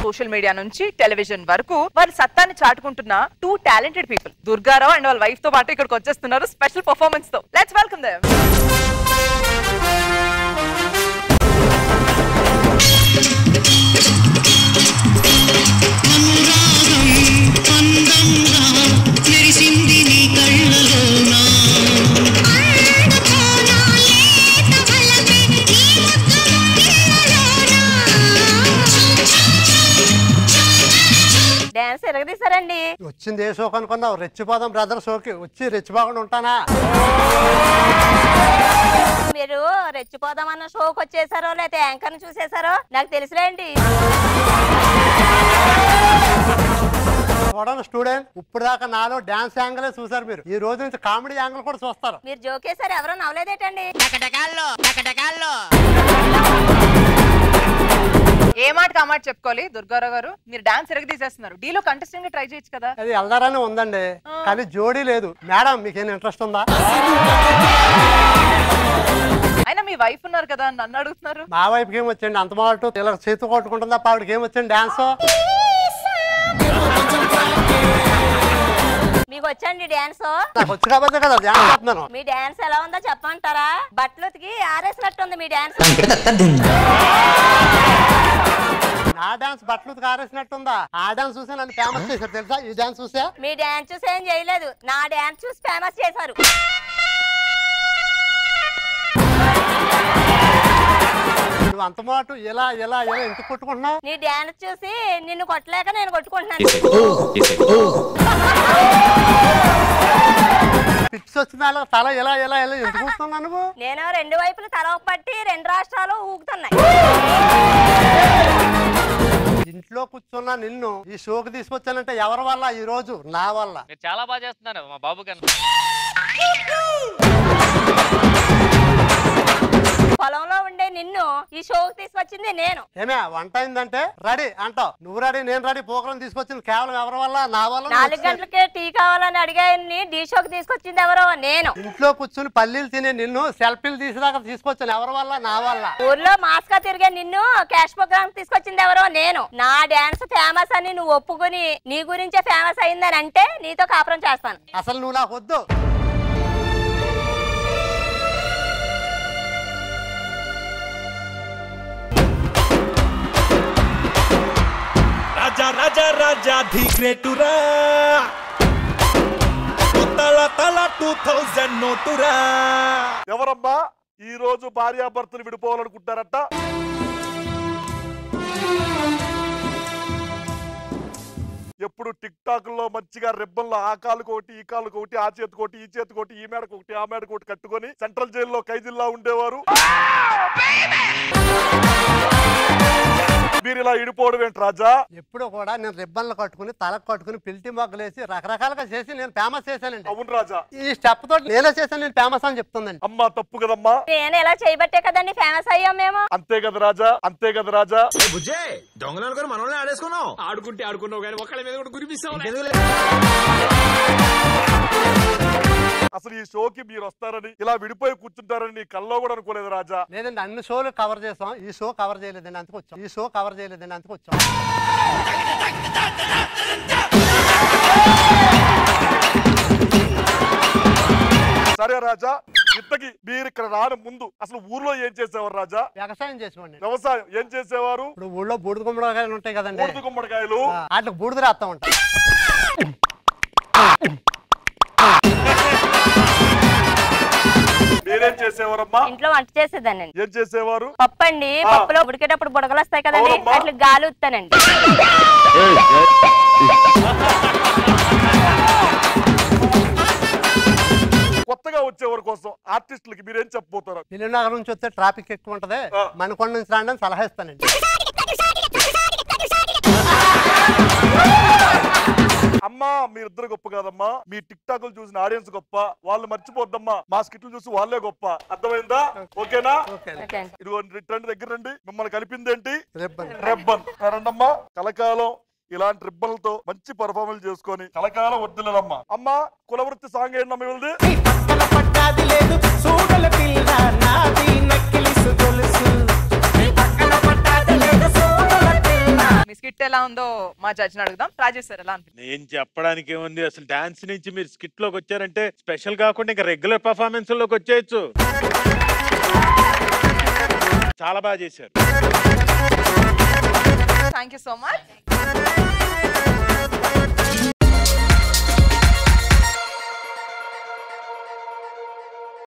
Social media నుంచి television వరకు వారి సత్తాన్ని చాటుకుంటున్న two talented people Durgarao and వాళ్ళ వైఫ్ తో పాటు ఇక్కడికి వచ్చేస్తున్నారు స్పెషల్ పర్ఫార్మెన్స్ తో లెట్స్ వెల్కమ్ దెమ్ మెరిసింది నీ కళ్ళలోనా డాన్స్ ఎరగదీశారండి వచ్చింది ఏ షోక్ అనుకున్నావు రెచ్చిపోదాం బ్రదర్ షోకి వచ్చి రెచ్చిపోకుండా ఉంటానా మీరు రెచ్చిపోదామన్న షోకి వచ్చేసారో లేకపోతే యాంకర్ చూసేసారో నాకు తెలుసులేండి చూడండి స్టూడెంట్ ఇప్పుడు దాకా నాలో డాన్స్ యాంగిలే చూసారు మీరు ఈ రోజు నుంచి కామెడీ యాంగిల్ కూడా చూస్తారు మీరు జోకేసారు ఎవరో నవ్వలేదేటండి ఏ మాటకి ఆ మాట చెప్పుకోవాలి దుర్గారావు గారు మీరు డాన్స్ ఎరగదీసేస్తున్నారు డీలో కంటెస్టెంట్ గా ట్రై చేయొచ్చు కదా అది వెళ్దారని ఉందండి కానీ జోడీ లేదు మేడం మీకేం ఇంట్రెస్ట్ ఉందా అయినా మీ వైఫ్ ఉన్నారు కదా నన్ను అడుగుతున్నారు మా వైపుకి ఏం వచ్చండి అంత మాట ఇలా చేతు కొట్టుకుంటుందా ఆవిడకి ఏం వచ్చండి డాన్స్ మీకు వచ్చండి డాన్స్ నాకు వచ్చి కాబట్టి కదా డాన్స్ చేస్తున్నాను మీ డాన్స్ ఎలా ఉందో చెప్పమంటారా బట్టలు ఉతికి ఆరేసినట్టుంది మీ డాన్స్ నా డాన్స్ బట్టలు కారేసినట్టుందా ఆ డాన్స్ చూసి నన్ను ఫేమస్ చేశారు తెలుసా ఈ డాన్స్ చూసా మీ డాన్స్ చూసి ఏం చేయలేదు నా డాన్స్ చూసి ఫేమస్ చేశారు నువ్వు అంత మాట ఇలా ఇలా ఇలా ఎందుకు కొట్టుకుంటున్నావు నీ డాన్స్ చూసి నిన్ను కొట్టలేక నేను కొట్టుకుంటున్నాను పిక్స్ వచ్చిన వాళ్ళ తల ఇలా ఇలా ఇలా ఎందుకు కొట్టుకున్నావు నువ్వు నేను రెండు వైపులు తల ఒక పట్టి రెండు రాష్ట్రాలు ఊగుతున్నాయి ఇంట్లో కూర్చున్న నిన్ను ఈ షోకి తీసుకొచ్చానంటే ఎవరి వల్ల ఈ రోజు నా వల్ల మీరు చాలా బాగా చేస్తున్నారు మా బాబు కన్నా పొలంలో ఉండే నిన్ను ఈ షోకి తీసుకొచ్చింది నేను ఏమే వంట అయిందంటే రెడీ అంటావు నువ్వు రెడీ నేను రెడీ పోకరం తీసుకొచ్చింది కేవలం ఎవరి వల్ల నా వల్ల నువ్వు నాలుగు వచ్చావు. గంటలకే టీ కావాలని అడిగాయని ఢీ షోకి తీసుకొచ్చింది ఎవరో నేను ఇంట్లో కూర్చుని పల్లీలు తినే నిన్ను సెల్ఫీలు తీసేదాకా తీసుకొచ్చాను ఎవరి వల్ల నా వల్ల ఊర్లో మాస్కా తిరిగే నిన్ను క్యాష్ ప్రోగ్రామ్ తీసుకొచ్చింది ఎవరో నేను నా డాన్స్ ఫేమస్ అని నువ్వు ఒప్పుకుని నీ గురించే ఫేమస్ అయిందని అంటే నీతో కాపురం చేస్తాను అసలు నువ్వు నాకు వద్దు రాజా రాజా రాజా ది గ్రేటురా తల తల టూ థౌజండ్ నోటురా ఎవరమ్మా ఈ రోజు భార్యాభర్తలు విడిపోవాలనుకుంటారట ఎప్పుడు టిక్ టాక్ లో మంచిగా రిబ్బన్లో ఆ కాలు కోటి ఈ కాలు కోటి ఆ చేతి కోటి ఈ చేతి కోటి ఈ మేడ కోటి ఆ మేడ కోటి కట్టుకొని సెంట్రల్ జైల్లో ఖైదీల్లా ఉండేవారు మీరు ఇలా ఇడిపోవడం ఏంటి రాజా ఎప్పుడు కూడా నేను రిబ్బన్లు కట్టుకుని తలకు కట్టుకుని పిల్టి మొగ్గలేసి రకరకాలుగా చేసి నేను ఫేమస్ చేశానండి అవును రాజా ఈ స్టెప్ తోటి నేనే చేశాను నేను ఫేమస్ అని చెప్తుందండి అమ్మా తప్పు కదమ్మా నేను ఎలా చేయబట్టే కదండి ఫేమస్ అయ్యాం మేము అంతే కదా రాజా అంతే కదా రాజా బుజ్జే దొంగలు అనుకుని మనల్ని ఆడేసుకున్నావు ఆడుకుంటే ఆడుకున్నావు కానీ ఒకళ్ళ మీద కూడా గురిపిస్తావు అసలు ఈ షోకి మీరు వస్తారని ఇలా విడిపోయి కూర్చుంటారని నీ కల్లో కూడా అనుకోలేదు రాజా లేదండి అన్ని షోలు కవర్ చేసాం ఈ షో కవర్ చేయలేదండి అందుకు వచ్చాం ఈ షో కవర్ చేయలేదండి అందుకు వచ్చాం సరే రాజా ఇంతకి మీరు ఇక్కడ రాని ముందు అసలు ఊర్లో ఏం చేసేవారు రాజా వ్యవసాయం చేసుకోండి వ్యవసాయం ఏం చేసేవారు ఇప్పుడు ఊళ్ళో బూడిద గుమ్మడికాయలు ఉంటాయి కదండి బూడిద గుమ్మడికాయలు వాటికి బూడిద రాస్తా ఉంటాం మీరేం చేసేవారమ్మా ఇంట్లో వంట చేసేదానండి ఏం చేసేవారు పప్పు అండి ఆ. పప్పులో ఉడికేటప్పుడు బుడగలు వస్తాయి కదండి అవునమ్మా. అట్లా గాలి ఉత్తానండి కొత్తగా వచ్చేవారి కోసం ఆర్టిస్టులకి మీరేం చెప్పబోతారు నగర్ నుంచి వస్తే ట్రాఫిక్ ఎక్కువ ఉంటది ఆ. మనకొండ నుంచి రాండి అని సలహా ఇస్తానండి అమ్మా మీరిద్దరు గొప్ప కాదమ్మా మీ టిక్ టాక్ చూసిన ఆడియన్స్ గొప్ప వాళ్ళు మర్చిపోద్దమ్మా మా స్కిట్లు చూసి వాళ్ళే గొప్ప అర్థమైందా ఓకేనా ఓకే ఓకే అండి. ఇదిగో రండి దగ్గర రండి మిమ్మల్ని కలిపిందేంటి రిబ్బన్ రెబ్బన్ రండమ్మా కలకాలం ఇలాంటి రిబ్బన్లతో మంచి పర్ఫార్మెన్స్ చేసుకొని కలకాలం వద్దులేదమ్మా అమ్మా కులవృత్తి సాంగ్ ఏంటమ్మా మిమ్మల్ది పట్టాది లేదు చూడల పిల్ల నాది నక్కిలిసు గొలుసు నీ పక్కన పట్టాది లేదు చూడల పిల్ల మీ స్కిట్ స్కిట్ ఎలా ఉందో మా జడ్జిని అడుగుదాం రాజేష్ సార్ ఎలా అనిపించింది నేను చెప్పడానికి ఏముంది అసలు డాన్స్ నుంచి మీరు స్కిట్ లోకి వచ్చారంటే స్పెషల్ కాకుండా ఇంకా రెగ్యులర్ పర్ఫార్మెన్స్ లోకి వచ్చేయచ్చు చాలా బాగా చేశారు థ్యాంక్ యూ సో మచ్